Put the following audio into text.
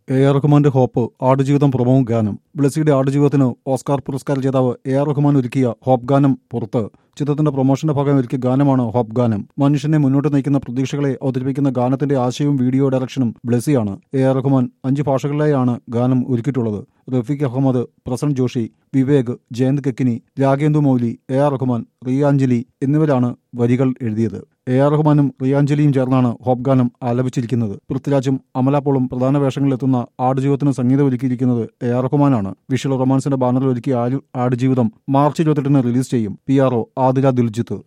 A R റഹ്മാന്റെ hope Aadujeevitham promo ഗാനം ബ്ലസിയുടെ ആടുജീവിതത്തിന് ഓസ്കാർ പുരസ്കാര ജേതാവ് എ ആർ റഹ്മാൻ ഒരുക്കിയ ഹോപ്പ് ഗാനം പുറത്ത് ചിത്രത്തിന്റെ പ്രൊമോഷന്റെ ഭാഗം ഒരുക്കിയ ഗാനമാണ് ഹോപ്പ് ഗാനം മനുഷ്യനെ മുന്നോട്ട് നയിക്കുന്ന പ്രതീക്ഷകളെ അവതരിപ്പിക്കുന്ന ഗാനത്തിന്റെ ആശയവും വീഡിയോ ഡയറക്ഷനും ബ്ലസിയാണ് എ ആർ റഹ്മാൻ അഞ്ച് ഭാഷകളിലായാണ് ഗാനം ഒരുക്കിയിട്ടുള്ളത് റഫീഖ് അഹമ്മദ് പ്രസന്റ് ജോഷി വിവേക് ജയന്ത് കെക്കിനി രാഗേന്ദു മൗലി എ ആർ റഹ്മാൻ റിയാഞ്ജലി എന്നിവരാണ് വരികൾ എഴുതിയത് എ ആർ റഹ്മാനും റിയാഞ്ജലിയും ചേർന്നാണ് ഹോപ്പ് ഗാനം ആലപിച്ചിരിക്കുന്നത് പൃഥ്വിരാജും അമലാപോളും പ്രധാന വേഷങ്ങളിലെത്തുന്ന ആടുജീവിതത്തിന് സംഗീതം ഒരുക്കിയിരിക്കുന്നത് എ ആർ റഹ്മാനാണ് വിഷ്വൽ റൊമാൻസിന്റെ ബാനറിൽ ഒരുക്കിയ ആലു- ആടുജീവിതം മാർച്ച് ഇരുപത്തെട്ടിന് റിലീസ് ചെയ്യും P R O Adila Diljith